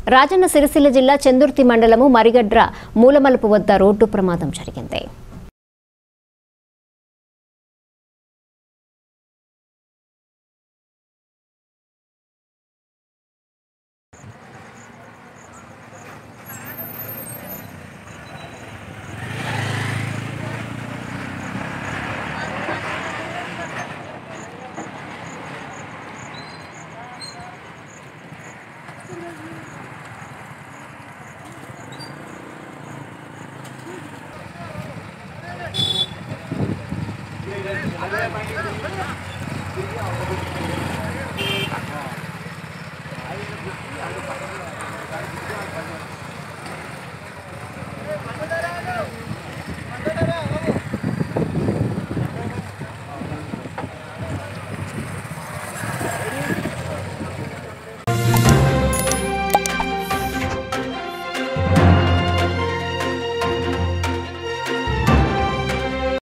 రాజన్న సిరిసిల్ల జిల్లా చందుర్తి మండలము మరిగడ్ర మూలమలుపు వద్ద రోడ్డు ప్రమాదం జరిగింది అదే బండి